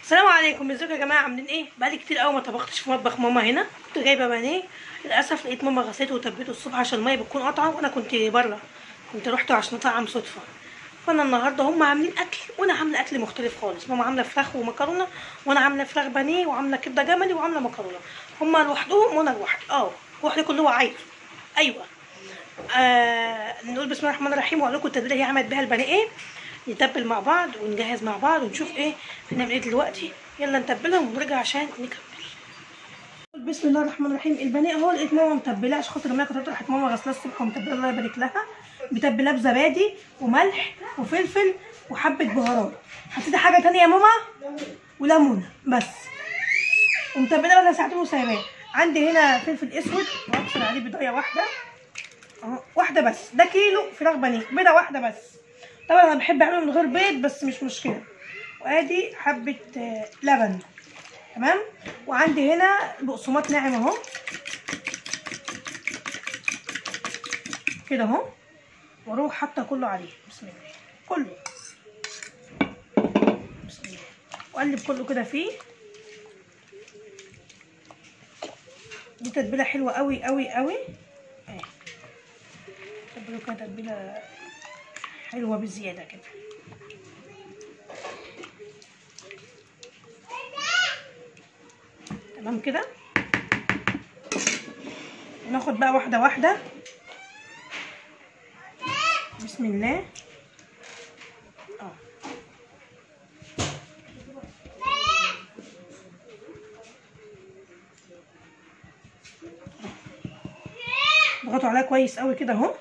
السلام عليكم ازيكم يا جماعه عاملين ايه بقالي كتير قوي ما طبختش في مطبخ ماما هنا كنت جايبه بانيه للاسف لقيت ماما غسلته وتبته الصبح عشان الميه بتكون قطعه وانا كنت بره كنت رحت عشان اطعم صدفه فانا النهارده هم عاملين اكل وانا عامله اكل مختلف خالص ماما عامله فراخ ومكرونه وانا عامله فراخ بانيه وعامله كبده جملي وعامله مكرونه هم لوحدهم وانا لوحدي اه لوحدي كل اللي هو عايزه ايوه آه نقول بسم الله الرحمن الرحيم واقول لكم التتبيله هي عملت بيها البانيه ايه نتبل مع بعض ونجهز مع بعض ونشوف ايه هنعمل ايه دلوقتي يلا نتبلهم ونرجع عشان نكمل بسم الله الرحمن الرحيم البانيه اهو لقيت ماما متبلاه عشان خاطر الميه كانت راحت ماما غسلاه الصبح ومتبلاه الله يبارك لها متبلاه بزبادي وملح وفلفل وحبه بهارات حطيتي حاجه تانية يا ماما وليمونه بس ومتبلاه بقى ساعتين وسايباه عندي هنا فلفل اسود واكسر عليه بيضايه واحده اهو واحده بس ده كيلو فراخ بانيه بيضه واحده بس طبعا انا بحب اعمله من غير بيض بس مش مشكله وادي حبه آه، لبن تمام وعندي هنا بقسماط ناعم اهو كده اهو واروح حاطه كله عليه بسم الله كله بسم الله واقلب كله كده فيه دي تتبيله حلوه قوي قوي قوي اهي تتبيله كده تتبيله حلوه بزياده كده تمام كده ناخد بقى واحده واحده بسم الله اه ضغطوا عليها كويس قوي كده اهو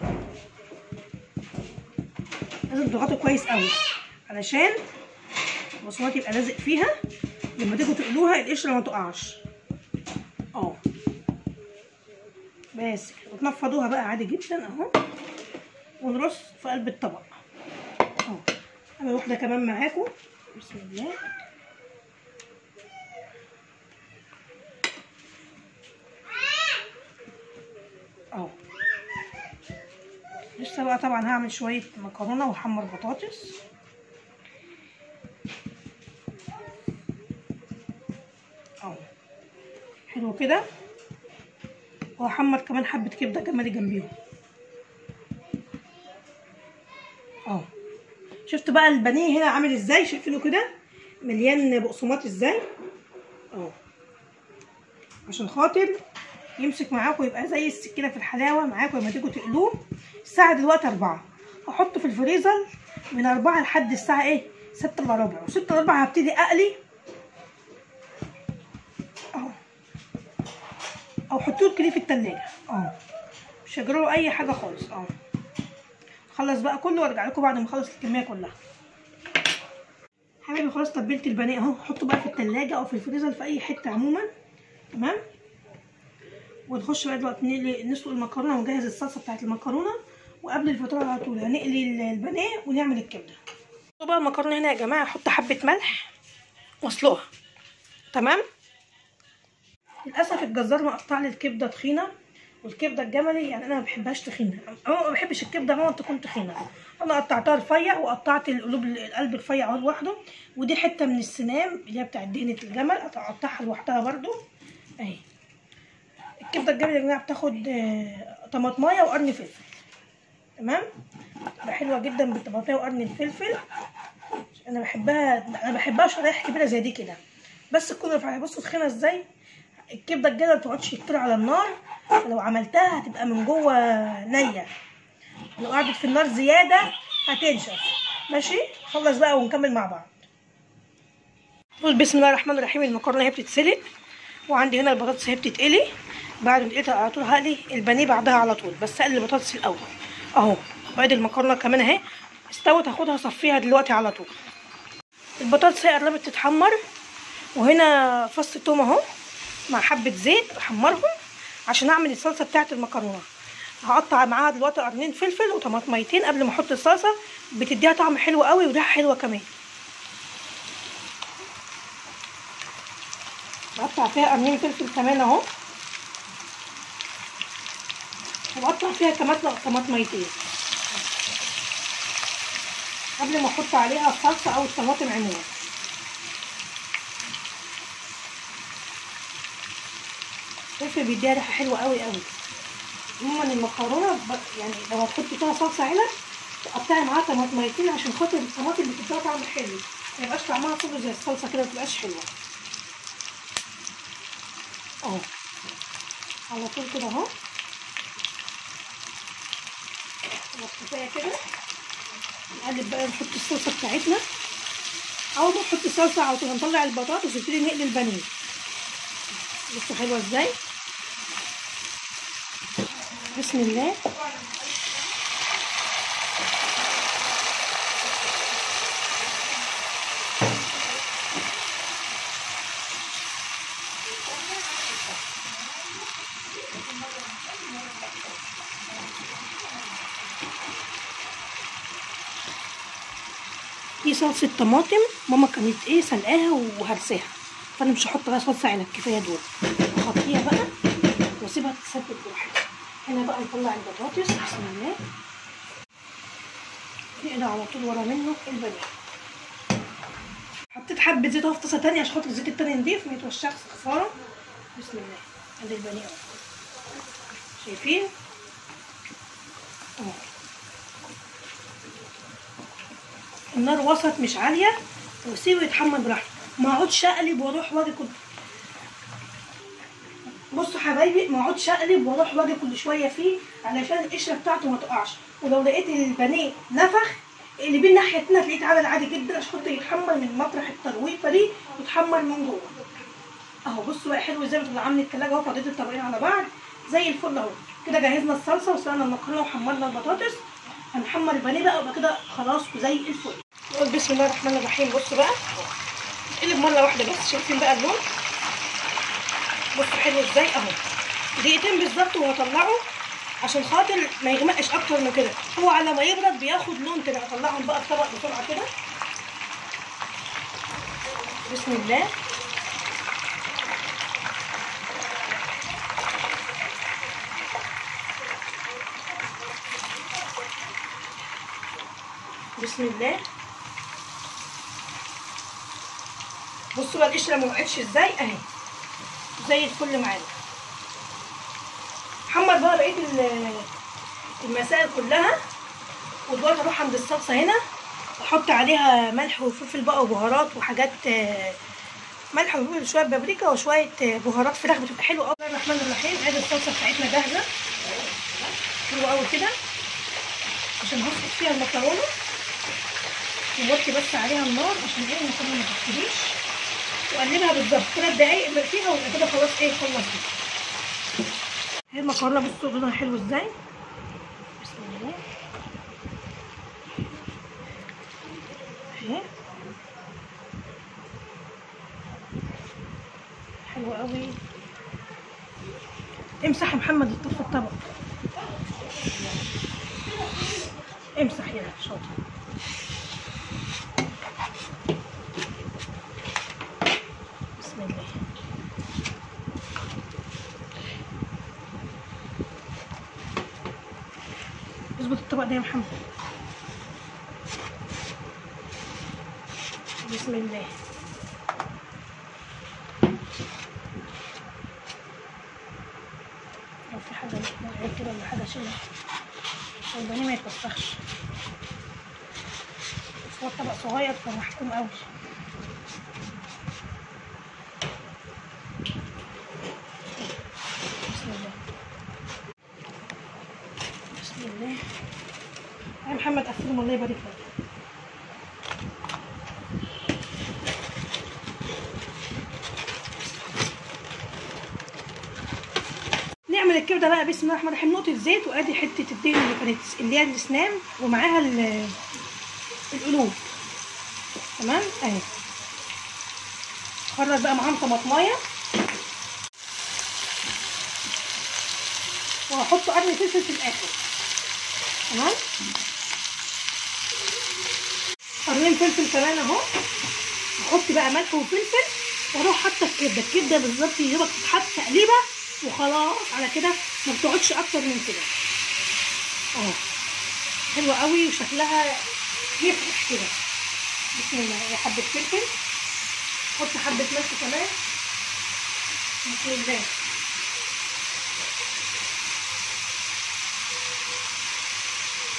لازم تضغطوا كويس قوي علشان البصمات يبقى لازق فيها لما تيجوا تقلوها القشره ما تقعش اه بس كده وتنفضوها بقى عادي جدا اهو ونرص في قلب الطبق اهو اعمل واحده كمان معاكم بسم الله اهو لسه بقى طبعا هعمل شويه مكرونه واحمر بطاطس اهو حلو كده وهحمر كمان حبه كبده جمالي جنبيهم اهو شفت بقى البانيه هنا عامل ازاي شايفينه كده مليان بقسماط ازاي اهو عشان خاطر يمسك معاكم يبقى زي السكينه في الحلاوه معاكم لما تيجوا تقلوه الساعه دلوقتي أربعة هحطه في الفريزر من أربعة لحد الساعه ايه ستة الا ربع وستة الا ربع هبتدي اقلي اهو او حطوه كده في التلاجة اهو مش هجروا اي حاجه خالص اهو خلص بقى كله وارجع لكم بعد ما اخلص الكميه كلها حبايبي خلاص تبلت البانيه اهو حطه بقى في التلاجة او في الفريزر في اي حته عموما تمام ونخش بقى دلوقتي نقلي نسلق المكرونه ونجهز الصلصه بتاعت المكرونه وقبل الفطار على طول هنقلي البانيه ونعمل الكبده بقى المكرونه هنا يا جماعه احط حبه ملح واسلقها تمام للاسف الجزار مقطع لي الكبده تخينه والكبده الجملي يعني انا ما بحبهاش تخينه انا ما بحبش الكبده عموما تكون تخينه انا قطعتها رفيع وقطعت القلوب القلب رفيع اهو لوحده ودي حته من السنام اللي هي بتاعت دهنه الجمل اقطعها لوحدها برده اهي الكبده الجملي يا جماعه بتاخد آه، طماطمايه وقرن فلفل تمام تبقى حلوه جدا بالطماطمايه وقرن الفلفل انا بحبها انا بحبها شرايح كبيره زي دي كده بس تكون رفيعه بصوا تخينه ازاي الكبده الجملي ما بتقعدش كتير على النار لو عملتها هتبقى من جوه نيه لو قعدت في النار زياده هتنشف ماشي خلص بقى ونكمل مع بعض قول بسم الله الرحمن الرحيم المكرونه هي بتتسلق وعندي هنا البطاطس هي بتتقلي بعد ما تقلي على طول هقلي البانيه بعدها على طول بس اقلي البطاطس الاول اهو وادي المكرونه كمان اهي استوت هاخدها اصفيها دلوقتي على طول البطاطس هي قربت تتحمر وهنا فص توم اهو مع حبه زيت احمرهم عشان اعمل الصلصه بتاعه المكرونه هقطع معاها دلوقتي قرنين فلفل وطماطميتين قبل ما احط الصلصه بتديها طعم حلو قوي وريحه حلوه كمان بقطع فيها قرنين فلفل كمان اهو وبقطع فيها كمان طماطميتين قبل ما احط عليها الصلصه او الطماطم عموما الفلفل بيديها ريحه حلوه قوي قوي عموما المكرونه ب- يعني لو هتحطي فيها صلصه علب تقطعي معاها طماطميتين عشان خاطر الطماطم بتديها طعم حلو ما يبقاش طعمها كله زي الصلصه كده ما تبقاش حلوه اهو على طول كده اهو خلاص كفايه كده نقلب بقى نحط الصلصه بتاعتنا اول ما نحط الصلصه على طول هنطلع البطاطس ونبتدي نقلي البانيه بصوا حلوه ازاي بسم الله دي صلصة طماطم ماما كانت ايه سلقاها وهرساها فانا مش هحط بقى صلصة عنب كفاية دول هغطيها بقى واسيبها تتسبك براحتها هنا بقى نطلع البطاطس بسم الله نقلع على طول ورا منه البانيه حطيت حبة زيت اهو في طاسة تانية عشان خاطر الزيت التاني نضيف ما يتوشعش خسارة بسم الله ادي البانيه اهو شايفين اهو النار وسط مش عاليه وسيبه يتحمر براحته ما اقعدش اقلب واروح واجي كل بصوا حبايبي ما اقعدش اقلب واروح واجي كل شويه فيه علشان القشره بتاعته ما تقعش ولو لقيت البانيه نفخ اقلبيه الناحيه التانيه هتلاقيه اتعمل عادي جدا عشان خاطر يتحمر من مطرح الترويفه دي ويتحمر من جوه اهو بصوا بقى حلو ازاي طلع من التلاجة اهو فضيت الطبقين على بعض زي الفل اهو كده جهزنا الصلصه وسلقنا المكرونه وحمرنا البطاطس هنحمر البانيه بقى ويبقى كده خلاص وزي الفل نقول بسم الله الرحمن الرحيم بصوا بقى نقلب مره واحده بس شايفين بقى اللون بصوا حلو ازاي اهو دقيقتين بالظبط وهطلعه عشان خاطر ما يغمقش اكتر من كده هو على ما يبرد بياخد لون كده هطلعهم بقى الطبق بسرعه كده بسم الله بسم الله بصوا بقى القشره ما وقعتش ازاي اهي زي الفل معانا حمر بقى بقيه ال- المسائل كلها ودلوقتي اروح عند الصلصه هنا احط عليها ملح وفلفل بقى وبهارات وحاجات آه، ملح وفلفل شويه بابريكا وشويه آه، بهارات فراخ بتبقى حلوه قوي بسم الله الرحمن الرحيم ادي الصلصه بتاعتنا جاهزه حلوه قوي كده عشان هسلق فيها المكرونه نوطي بس عليها النار عشان ايه المكرونه ما تستويش وقلبها بالظبط ثلاث دقايق اقلب فيها ويبقى كده خلاص ايه خلصت هي المكرونه بصوا لونها حلو ازاي بسم الله اهي حلوه قوي امسح يا محمد الطف الطبق امسح يا شاطر بسم الله اظبط الطبق ده يا محمد بسم الله لو في حاجة محتاجة كده ولا حاجة شيلها عشان البانيه ما يتوسخش بس هو الطبق صغير فمحكوم قوي بسم الله بسم الله يا محمد قفلهم الله يبارك لك نعمل الكبده بقى بسم الله الرحمن الرحيم نقطه زيت وادي حته الدهن اللي كانت اللي هي الاسنان ومعاها ال- القلوب تمام اهي خرج بقى معاهم طماطمايه وهحط قرن فلفل في الاخر تمام قرنين فلفل كمان اهو احط بقى ملح وفلفل واروح حاطه الكبده الكبده بالظبط يبقى تتحط تقليبه وخلاص على كده ما بتقعدش اكتر من كده اهو حلوه قوي وشكلها يفرح كده بسم الله اهي حبه فلفل حط حبه ملح كمان بسم الله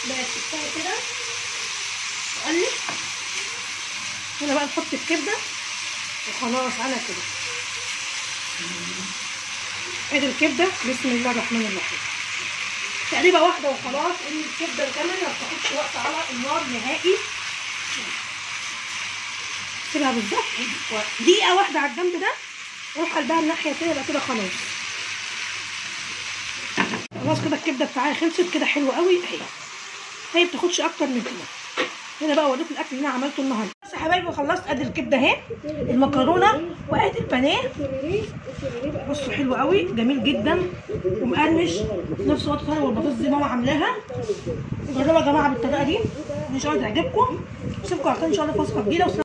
بس كفايه كده وقلب هنا بقى نحط الكبده وخلاص على كده ادي الكبده بسم الله الرحمن الرحيم تقريبا واحده وخلاص ان الكبده كمان ما بتاخدش وقت على النار نهائي سيبها بالظبط دقيقه واحده على الجنب ده واروح قلبها الناحيه التانيه يبقى كده خلاص خلاص كده الكبده بتاعي خلصت كده حلوه قوي اهي هي بتاخدش اكتر من كده هنا بقى اوريكم الاكل اللي انا عملته النهارده بس يا حبايبي خلصت ادي الكبده اهي المكرونه وادي البانيه بصوا حلو قوي جميل جدا ومقرمش في نفس الوقت طالع والبطاطس دي ماما عاملاها جربوا يا جماعه بالطريقه دي ان شاء الله تعجبكم اشوفكم على خير ان شاء الله في وصفه جديده